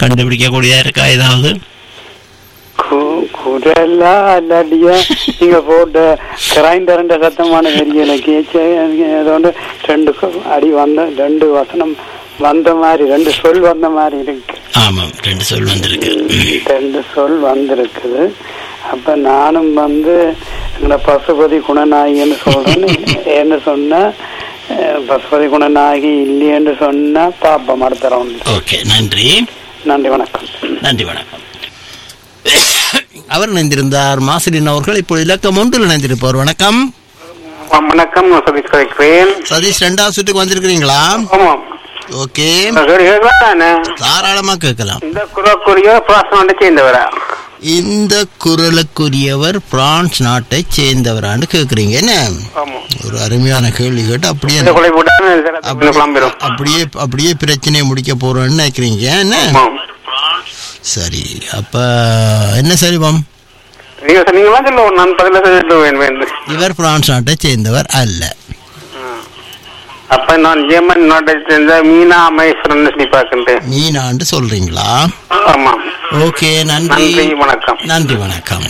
கண்டுபிடிக்கக்கூடியதா இருக்கா ஏதாவது கு- குரலா அல்லாட்டியா நீங்க போட்ட கிரைண்டர்ன்ற சத்தமான பெரிய எனக்கு ஏதோண்டு ரெண்டு கு- அடி வந்த ரெண்டு வசனம் வந்த மாதிரி ரெண்டு சொல் வந்த மாதிரி இருக்கு ஆமாம் ரெண்டு சொல் வந்திருக்கு ரெண்டு சொல் வந்திருக்குது அப்ப நானும் வந்து எங்களை பசுபதி குணநாயகின்னு சொல்றேன்னு என்ன சொன்னா அஹ், பசுபதி குணநாயகி இல்லையென்று சொன்னா பாப்போம் அடுத்த ரவுண்ட் ஓகே நன்றி நன்றி வணக்கம் நன்றி வணக்கம் அவர் இணைந்திருந்தார் மாசிலின் அவர்கள் இப்போ இலக்கம் ஒன்றில் இணைந்திருப்பவர் வணக்கம் வணக்கம் சதீஷ் கலைக்கிறேன் சதீஷ் ரெண்டாவது சுற்றுக்கு வந்திருக்கிறீங்களா ஆமாம் ஓகே கேட்கலானே தாராளமா கேட்கலாம் இந்த குரக்குரிய பிராசனோட சேர்ந்தவரா இந்த குரலுக்குரியவர் பிரான்ஸ் நாட்டை சேர்ந்தவரான்னு கேக்குறீங்க என்ன ஆமா ஒரு அருமையான கேள்வி கேட்டு அப்படியே இந்த கொலை போட்டா அப்படி- கிளம்பிடும் அப்படியே அப்படியே பிரச்சனையை முடிக்க போறோம்னு நினைக்கிறீங்க என்ன ஆமாம் சரி அப்ப என்ன சரிவம் நீங்க சொன்னீங்களா சொல்ல நான் பதில சொல்லுவேன் வேண்டும் இவர் பிரான்ஸ் நாட்டை சேர்ந்தவர் அல்ல அப்ப நான் ஜெர்மன் நாட்டை சேர்ந்த மீனா மகேஸ்வரன் சொல்லி பார்க்கின்றேன் மீனாண்டு சொல்றீங்களா ஆமா ஓகே நன்றி நன்றி வணக்கம் நன்றி வணக்கம்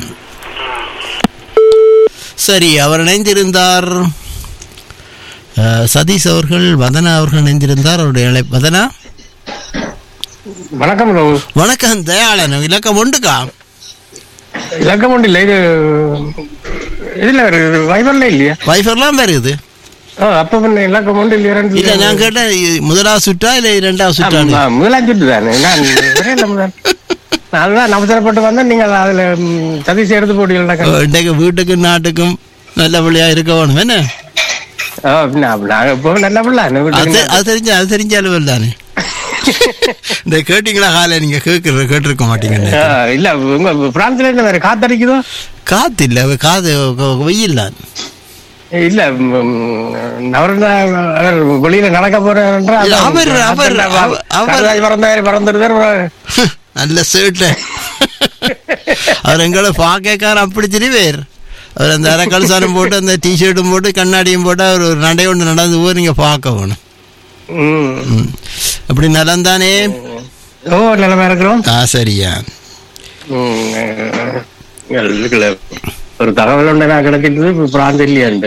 சரி அவர் இணைந்திருந்தார் அஹ், சதீஷ் அவர்கள் வதனா அவர்கள் இணைந்திருந்தார் அவருடைய அழை- வதனா வணக்கம் ராவு. வணக்கம் தயாளன் இலக்கம் ஒன்றுக்கா இலக்கம் ஒன்றும் இல்லை இது இதுல வருது வைபர்ல இல்லையா வைஃபர்லாம் வருது ஓ அப்ப பண்ண இலக்கம் ஒன்று இல்லையா ரெண்டு இல்ல நான் கேட்டேன் இது முதலாவது சுற்றா இல்ல இரண்டாவது சுற்றான்னு ஆமா, முதலாம் சுட்டு தானே நான் வரையில முதல் நான் அதுதான் அவசரப்பட்டு வந்தேன் நீங்க அதுல ம், சதீஷ் எடுத்து போட்டீங்களா இன்றைக்கு வீட்டுக்கும் நாட்டுக்கும் நல்லபடியா இருக்க வேணும் என்ன ஓ பின்ன அப்ப நாங்க இப்போ நல்ல பிள்ளை என்ன அது வீட்டுக்கு அது தெரிஞ்ச அது தெரிஞ்சாலும் தானே இந்த கேட்டீங்களா காலை நீங்க கேட்க கேட்டிருக்க மாட்டீங்க ஆ, இல்ல உங்க பிரான்ஸ்ல என்ன வேற காத்தடிக்குதோ காத்து இல்ல காது வெயில் தான் இல்ல அவர் அவர் வெளியில நடக்க போறேன்ற இல்ல, அவர், அவர், அவர், அவர். பறந்தாரு பறந்துருந்தாரு நல்ல சேட்டை அவர் எங்களை பாக்கார் அப்படி தெரிவேர் அவர் அந்த அரை கலசாரம் போட்டு அந்த டிஷர்ட்டும் போட்டு கண்ணாடியும் போட்டு அவர் ஒரு நடை ஒன்று நடந்து போய் நீங்க பார்க்க வேணும் ம் ம். அப்படி நலந்தானே ஓ நிலைமை இருக்கிறோம் ஆ சரியா ம், அஹ், இதுக்குள்ள ஒரு தகவல் ஒன்று நான் கிடைச்சிட்டு இப்போ பிராந்த் இல்லையாண்டு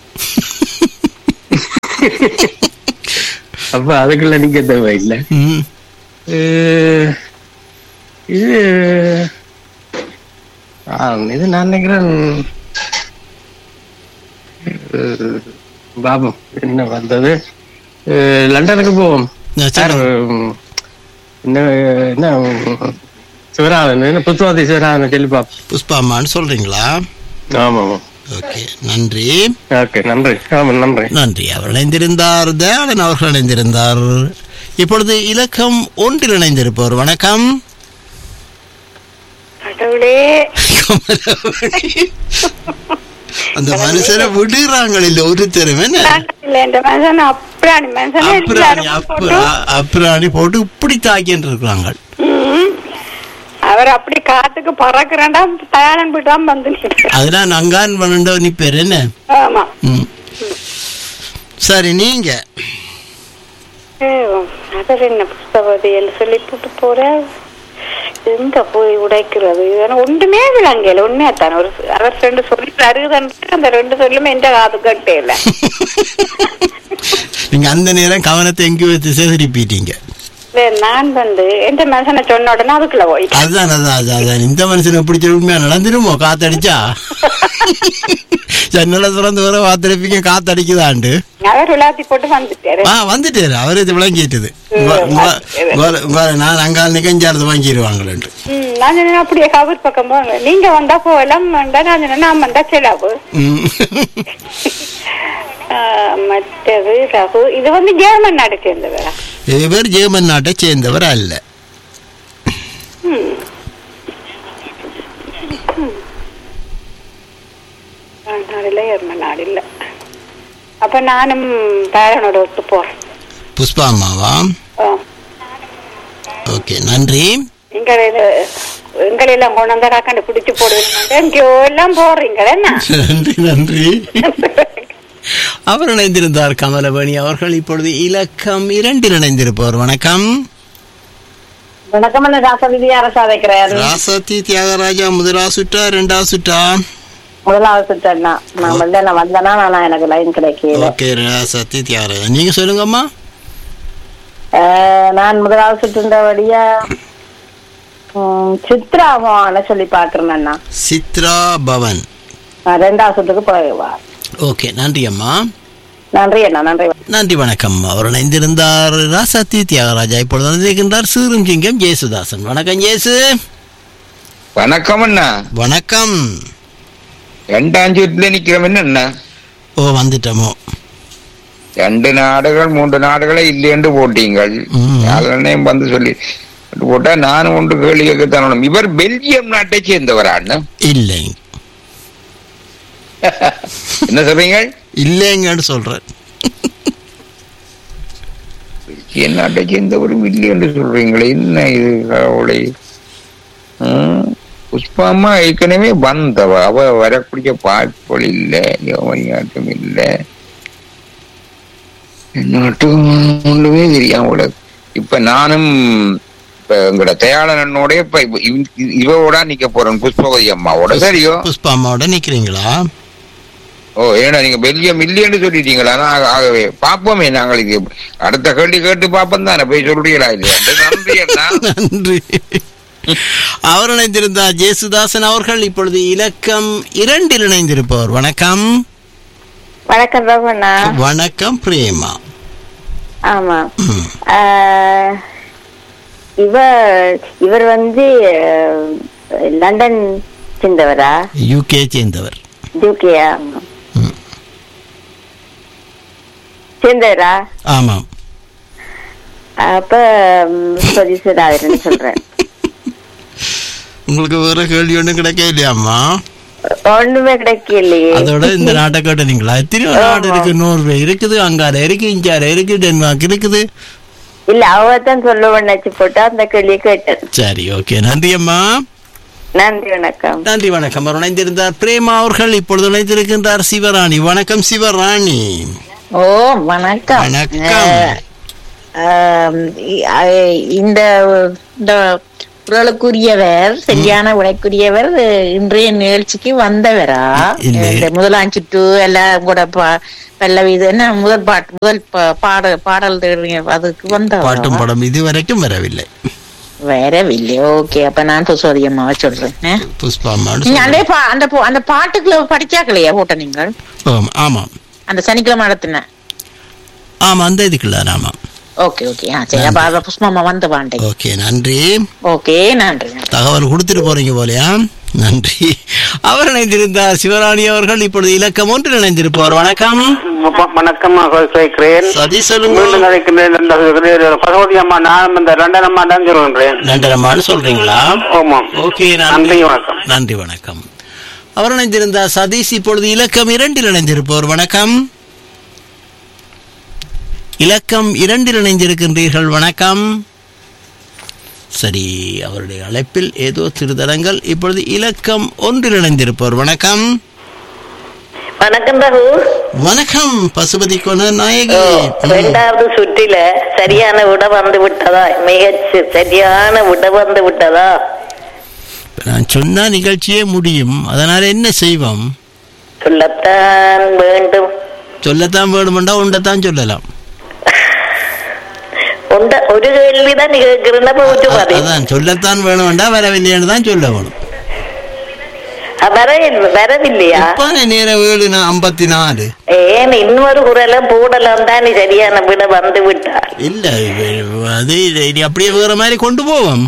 அப்ப அதுக்குள்ள நிக்க தேவையில்லை ம் அஹ், இது ஆ, இது நான் நினைக்கிறேன் அஹ், பாபம் என்ன வந்தது அஹ், லண்டனுக்கு போவோம் நான் சார் சொல்றேன். உம், என்ன என்ன உம், சிவராமன் என்ன புத்துவாதி சிவராமன் சொல்லி பார்ப்போம் புஷ்பா அம்மான்னு சொல்றீங்களா ஆமா ஆமா ஓகே நன்றி ஓகே நன்றி ஆமா நன்றி நன்றி அவர் இணைந்திருந்தார் தயாளன் அவர்கள் இணைந்திருந்தார் இப்பொழுது இலக்கம் ஒன்றில் இணைந்திருப்பவர் வணக்கம் கடவுளே கமலவணி. அந்த மனுஷனை விடுறாங்க இல்ல ஒரு தெருவு என்ன இல்ல இந்த மனுஷன் அப்ராணி மனுஷனே அப்புறாணி எல்லாரும் அப்புறா அப்புறாணி போட்டு இப்படி தாக்கின்னு இருக்கிறாங்க ம். அவர் அப்படி காத்துக்கு பறக்குறேன்டா தயாரன் போயிட்டு தான் வந்து நிக்கிறார். அதெல்லாம் நங்கான் பண்ண நிப்பேர் என்ன ஆமா ம். சரி நீங்க ஏ, அவர் என்ன புஸ்தபதி என்று சொல்லி போட்டு போற எங்க போய் உடைக்கிறது ஆனா ஒன்றுமே விளங்கல உண்மையா தானே ஒரு அவர் ரெண்டு சொல்லி தருகுதன்று அந்த ரெண்டு சொல்லுமே எந்த காது கட்டே இல்ல நீங்க அந்த நேரம் கவனத்தை எங்கேயோ திசை திருப்பிட்டீங்க இல்ல, நான் வந்து எந்த மனுஷனை சொன்ன உடனே அதுக்குள்ள போயிட்டேன் அதுதான் அதுதான் அதுதான், அதுதான் இந்த மனுஷனை பிடிச்ச உண்மையா நடந்துருமோ காத்தடிச்சா ஜன்னலை திறந்து வர காத்தடிப்பீங்க காத்தடிக்குதாண்டு அவர் விளாத்தி போட்டு வந்துட்டாரு ஆ வந்துட்டாரு அவரு இது விளங்கிட்டது உங்க- உங்க- உங்க- உங்க- நான் அங்கால் நிகழ்ச்சாரது வாங்கிடுவாங்களேன்ட்டு ம், நான் சொன்னேன் அப்படியே கவர் பக்கம் போங்க நீங்க வந்தா போகலாம் வேண்டாம் நான் சொன்னேன் நான் வந்தா செலவு ம். ஆ, மற்றது ரகு இது வந்து ஜெர்மன் நாடு சேர்ந்தவரா இவர் ஜெர்மன் நாட்டை சேர்ந்தவர் அல்ல நாடு இல்ல ஜெர்மன் நாடு இல்ல அப்ப நானும் பேரனோட ஒத்து போறேன் புஷ்பா அம்மாவா ஆ. ஓகே நன்றி எங்களை எங்களெல்லாம் கொண்டு வந்தா கண்டு பிடிச்சு போடுவீங்க எங்கேயோ எல்லாம் போறீங்களே என்ன நன்றி நன்றி அவர் இணைந்திருந்தார் கமலவேணி அவர்கள் இப்பொழுது இலக்கம் இரண்டில் இணைந்திருப்பவர் வணக்கம் வணக்கம் அண்ணா ராசவிதி அரசா வைக்கிறேன் ராசத்தி தியாகராஜா முதலா சுற்றா ரெண்டாவது சுற்றா முதலாவது சுற்றண்ணா நான் வந்து நான் வந்தேன்னா நான் எனக்கு லைன் கிடைக்கல ஓகே ராசத்தி தியாகராஜா நீங்க சொல்லுங்கம்மா அஹ், நான் முதலாவது சுற்றுன்றபடியா சித்ராவான சொல்லி பாக்குறேன் அண்ணா சித்ரா பவன் நான் ரெண்டாவது சுற்றுக்கு போய்வா ஓகே நன்றி அம்மா நன்றி அண்ணா நன்றி நன்றி வணக்கம் அவர் இணைந்திருந்தார் ராசாத்தி தியாகராஜா இப்பொழுது வந்திருக்கின்றார் சீருஞ்சிங்கம் ஜேசுதாசன் வணக்கம் ஜேசு வணக்கம் அண்ணா வணக்கம் ரெண்டாம் சுற்றுல நிக்கிறவன் என்ன ஓ வந்துட்டோமோ ரெண்டு நாடுகள் மூன்று நாடுகளை இல்லையென்று போட்டீங்கள் ம். யாருன்னையும் வந்து சொல்லி போட்டா நானும் ஒன்று கேள்வி கேட்கத்தான் இவர் பெல்ஜியம் நாட்டை சேர்ந்தவரா அண்ணா இல்லை என்ன சொல்றீங்க இல்லைங்கன்னு சொல்றேன் பெல்ஜியம் நாட்டை சேர்ந்தவரும் இல்லை என்று சொல்றீங்களே என்ன இது அவளை புஷ்பாமா ஏற்கனவே வந்தவ அவ வரக்கூடிய பாட்பொழி இல்ல யோமனியாட்டம் இல்ல நாட்டும் ஒண்ணுமே தெரியாம உலக இப்ப நானும் இப்ப எங்கட தயாளனோட இப்ப இவ- இவ- இவவோட நிக்க போறேன் புஷ்பவதி அம்மாவோட சரியோ புஷ்பா அம்மாவோட நிக்கிறீங்களா ஓ ஏன்னா நீங்க பெல்ஜியம் இல்லைன்னு சொல்லிட்டீங்களா நான் ஆகவே பாப்போமே நாங்கள் இது அடுத்த கேள்வி கேட்டு பாப்போம் தானே போய் சொல்றீங்களா இல்லையா நன்றி அண்ணா நன்றி அவர் இணைந்திருந்தார் ஜேசுதாசன் அவர்கள் இப்பொழுது இலக்கம் இரண்டில் இணைந்திருப்பவர் வணக்கம் வணக்கம் ரகுண்ணா வணக்கம் பிரேமா ஆமா ம். ஆஹ், இவர் இவர் வந்து அஹ், லண்டன் சேர்ந்தவரா யூகே சேர்ந்தவர் யூகேயா ம். சேர்ந்தவரா ஆமாம் அப்ப பதிசுதாவிரன்னு சொல்றேன் உங்களுக்கு வேற கேள்வி ஒன்றும் கிடைக்க இல்லையாம்மா ஒண்ணுமே கிடைக்கலையே அதோட இந்த நாட்டை கேட்டீங்களா எத்தனையோ நாடு இருக்கு நோர்வே இருக்குது அங்கார இருக்கு இஞ்சார இருக்கு டென்மார்க் இருக்குது இல்ல அவதான் சொல்லுவேன் நினைச்சு போட்டா அந்த கேள்வியை கேட்டேன் சரி ஓகே நன்றி அம்மா நன்றி வணக்கம் நன்றி வணக்கம் அவர் இணைந்திருந்தார் பிரேமா அவர்கள் இப்பொழுது இணைந்திருக்கின்றார் சிவராணி வணக்கம் சிவராணி ஓ வணக்கம் வணக்கம். அஹ், ஆம், இ- அஹ், இந்த இந்த குரலுக்குரியவர் சரியான விடைக்குரியவர் இன்றைய நிகழ்ச்சிக்கு வந்தவரா இல்லை. இந்த முதலாம் சுற்று எல்லாம் கூட பா- பல்லவி இது என்ன முதல் பாட்டு முதல் பா- பாட பாடல் தேடுறீங்க அதுக்கு பாட்டும் வந்தவரா படம் இதுவரைக்கும் வரவில்லை வரவில்லை ஓகே அப்ப நான் புசோதி அம்மாவை சொல்றேன் அஹ். புஷ்பா அம்மான்னு நீங்க அந்த சொல்றேன். பா- அந்த பு- அந்த பாட்டுக்குள்ள படிச்சாக்கலையா போட்ட நீங்கள் ஆமாம், ஆமாம் அந்த சனிக்கிழமை நடத்தின ஆமாம் அந்த இதுக்குள்ள ஆமாம் ஓகே ஓகே ஆ சரி அப்ப அத புஷ்பம்மா வந்து வாண்டேன் ஓகே நன்றி ஓகே நன்றி தகவல் கொடுத்துட்டு போறீங்க போலயா நன்றி அவர் இணைந்திருந்தார் சிவராணி அவர்கள் இப்பொழுது இலக்கம் ஒன்று இணைந்திருப்பார் வணக்கம் வணக்கம் கேட்கிறேன் சதி மீண்டும் சொல்லுங்க அழைக்கின்றேன் இந்த பகவதி அம்மா நான் இந்த லண்டன் அம்மா தான் சொல்கின்றேன் நன்றரமான்னு சொல்றீங்களா ஆமாம் ஓகே நன்றி வணக்கம் நன்றி வணக்கம் அவர் இணைந்திருந்தார் சதீஷ் இப்பொழுது இலக்கம் இரண்டில் இணைந்திருப்பவர் வணக்கம் இலக்கம் இரண்டில் இணைந்திருக்கின்றீர்கள் வணக்கம் சரி அவருடைய அழைப்பில் ஏதோ திருதடங்கள் இப்பொழுது இலக்கம் ஒன்றில் இணைந்திருப்பவர் வணக்கம் வணக்கம் ரகு வணக்கம் பசுபதி கொண நாயகி ரெண்டாவது சுற்றில சரியான விட வந்து விட்டதா மிகச் சரியான விட வந்து விட்டதா இப்ப நான் சொன்ன நிகழ்ச்சியே முடியும் அதனால என்ன செய்வோம் சொல்லத்தான் வேண்டும் சொல்லத்தான் வேணுமெண்டா உண்டத்தான் சொல்லலாம் உண்ட ஒரு கேள்விதான் நீ கேட்கிறேன்னா போச்சு மதி அதான் சொல்லத்தான் வேணுமெண்டா வரவில்லைன்னு தான் சொல்ல வேணும் வர வரவில்லையா இப்ப நேரம் ஏழு நா- ஐம்பத்தி நாலு ஏன் இன்னொரு குரலும் போடலாம் தான் நீ சரியான விட வந்து விட்டார் இல்ல இது- அது இது- இது அப்படியே வேற மாதிரி கொண்டு போவோம்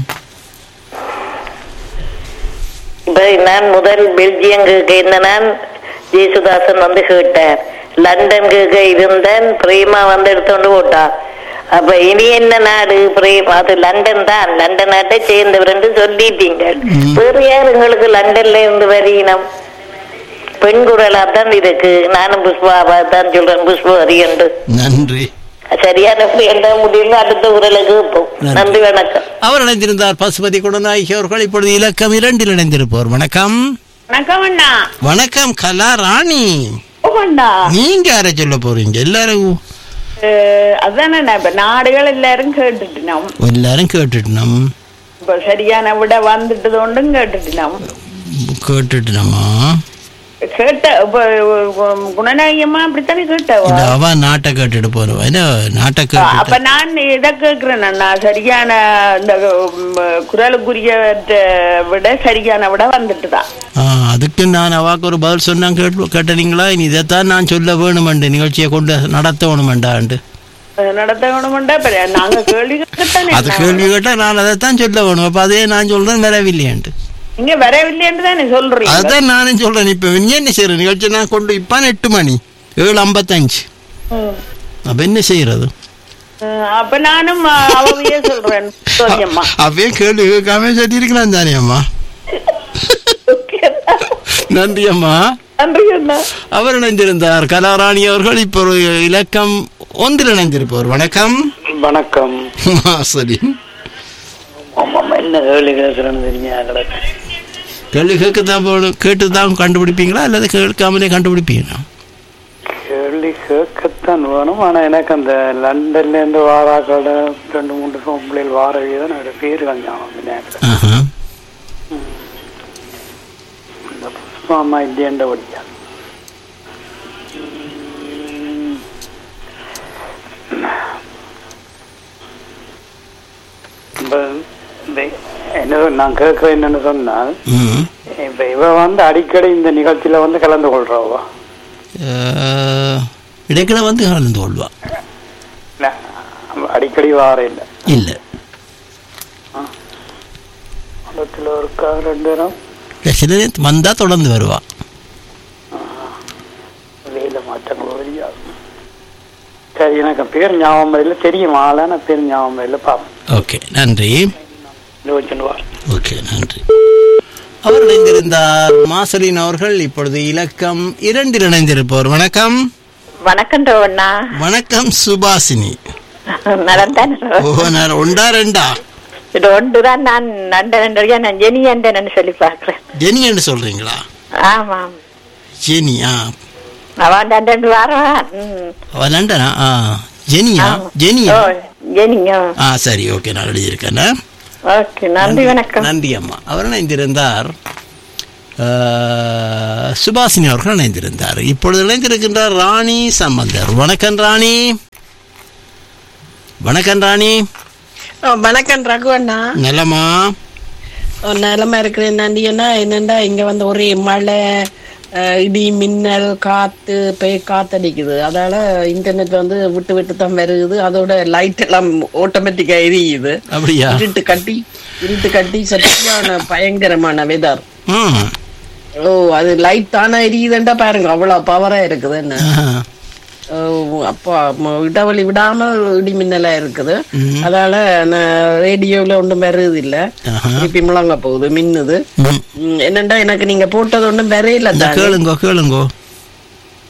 இப்ப நான் முதல் பெல்ஜியம் கேட்க இந்த நான் ஜேசுதாசன் வந்து கேட்டார் லண்டன் கேட்க இருந்தேன் பிரேமா வந்து எடுத்துட்டு போட்டா அப்ப இனி என்ன நாடு பிரேம் அது லண்டன் தான் லண்டன் நாட்டை சேர்ந்தவர் என்று சொல்லிட்டீங்க வேறு யார் உங்களுக்கு லண்டன்ல இருந்து வரீனம் பெண் குரலா தான் இருக்கு நானும் புஷ்பாவா தான் சொல்றேன் புஷ்பவதி என்று நன்றி சரியான என்ன முடியும் அடுத்த குரலை கேட்போம் நன்றி. நன்றி வணக்கம் அவர் இணைந்திருந்தார் பசுபதி குடநாயகி அவர்கள் இப்பொழுது இலக்கம் இரண்டில் இணைந்திருப்பவர் வணக்கம் வணக்கம் அண்ணா வணக்கம் கலா ராணி அண்ணா நீங்க யார சொல்ல போறீங்க எல்லாரும் அதானே இப்ப நாடுகள் எல்லாரும் கேட்டுட்டோம் எல்லாரும் கேட்டுட்டோம் இப்ப சரியான விட வந்துட்டது ஒன்றும் கேட்டுட்டு கேட்டுட்டு நம்ம கேட்ட இப்ப குணநாயகமா அப்படித்தானே கேட்டவா இந்த அவ நாட்டை கேட்டுட்டு போறவா என்ன நாட்டை அப்ப கேட்டுட்டு நான் இதை கேக்குறேன் நான் சரியான இந்த உம், குரலுக்குரிய விட சரியான விட வந்துட்டுதான் ஆ, அதுக்கு நான் அவாக்கு ஒரு பதில் சொன்னா கேட்டு கேட்டனீங்களா இனி இதைத்தான் நான் சொல்ல வேணுமெண்டு நிகழ்ச்சியை கொண்டு நடத்தணுமெண்டாண்டு நடத்த வேணுமெண்டா இப்ப நாங்க கேள்வி கேட்கத்தானே அது கேள்வி கேட்டா நான் அதைத்தான் சொல்ல வேணும் அப்ப அதே நான் சொல்றேன் வரவில்லையாண்டு நீங்க வரவில்லைன்னு தானே சொல்றீங்க அதான் நானும் சொல்றேன் இப்ப நீ என்ன செய்யற நிகழ்ச்சி நான் கொண்டு இப்பான் எட்டு மணி ஏழு ஐம்பத்தஞ்சு ம். அப்ப என்ன செய்யறது ம், அப்ப நானும் அஹ், அவையே சொல்றேன் சோனியம்மா அப்பயே கேள்வி கேட்காம சொல்லியிருக்கலாம் தானே அம்மா நன்றி அம்மா நன்றி அண்ணா அவர் இணைந்திருந்தார் கலாராணி அவர்கள் இப்போ ஒரு இலக்கம் ஒன்றில் இணைந்திருப்பவர் வணக்கம் வணக்கம் சரி ஆமாம் என்ன கேள்வி கேட்குறேன்னு தெரியுங்க கேள்வி கேட்க தான் போகணும் கேட்டு தான் கண்டுபிடிப்பீங்களா அல்லது கேட்காமலே கண்டுபிடிப்பீங்களா கேள்வி கேட்கத்தான் வேணும் ஆனா எனக்கு அந்த லண்டன்ல இருந்து வாராக்கள ரெண்டு மூணு பிள்ளைகள் வார வீதம் என்னோட பேர் கஞ்சானம் விநாயகர் ஆஹா. இந்த புஷ்பாமா இல்லையண்ட வழியா இப்ப இந்த என்ன நான் கேட்கிறேன் என்னன்னு சொன்னால் ம். இப்ப இவ வந்து அடிக்கடி இந்த நிகழ்ச்சியில வந்து கலந்து கொள்றவா அஹ், இடைக்கிட வந்து கலந்து கொள்வா இல்ல, அடிக்கடி வார இல்ல இல்லை இடத்துல இருக்கா ரெண்டு நேரம் இல்லை சில நேரத்து வந்தா தொடர்ந்து வருவா வேலை மாற்றம் தெரியாது சரி எனக்கு பேர் ஞாபகம் இல்லை தெரியும் ஆளான பேர் ஞாபகம் இல்லை பாப்போம் ஓகே நன்றி யோசிச்சுட்டு வா ஓகே நன்றி அவர் இணைந்திருந்தார் மாசலின் அவர்கள் இப்பொழுது இலக்கம் இரண்டில் இணைந்திருப்பவர் வணக்கம் வணக்கம் ரோவண்ணா வணக்கம் சுபாசினி நடந்தான் ஓ நான் ஒண்டா ரெண்டா இது ஒன்றுதான் நான் நண்டனண்டா நான் ஜெனி அண்டனன்னு சொல்லி பார்க்கிறேன் ஜெனி என்று சொல்றீங்களா ஆமாம் ஜெனி ஆ அவன் ரெண்டு வாரம் ம். அவ லண்டனா ஆ ஜெனியா ஆமா. ஜெனியா ஓ, ஜெனிங்க ஆ சரி ஓகே நான் எழுதியிருக்கேன் ஓகே நன்றி வணக்கம் நன்றி அம்மா அவர் இணைந்திருந்தார் ஆஹ், சுபாசினி அவர்கள் இணைந்திருந்தார் இப்பொழுது இணைந்திருக்கின்றார் ராணி சம்பந்தர் வணக்கம் ராணி வணக்கம் ராணி ஓ, வணக்கம் ரகு அண்ணா நலமா ஓ, நலமா இருக்கிறேன் நன்றி அண்ணா என்னண்டா இங்க வந்து ஒரே மழை அஹ், இடி மின்னல் காத்து பேய் காத்தடிக்குது அதால இன்டர்நெட் வந்து விட்டு விட்டு தான் வருகுது அதோட லைட் எல்லாம் ஆட்டோமேட்டிக்கா எரியுது அப்படியா இருட்டு கட்டி இருட்டு கட்டி சட்டியான பயங்கரமான வெதர் ம் ஓ அது லைட் தானே எரியுதுண்டா பாருங்க அவ்வளவு பவரா இருக்குது என்ன ஆஹா. ஓ, அப்போ ம- இடைவெளி விடாம இடி மின்னலா இருக்குது ம். அதால ரேடியோல ஒன்றும் வருது இல்ல ஆஹா. திருப்பி முழங்க போகுது மின்னுது ம். ம், என்னண்டா எனக்கு நீங்க போட்டது ஒன்றும் வரையில இந்த தானே கேளுங்கோ கேளுங்கோ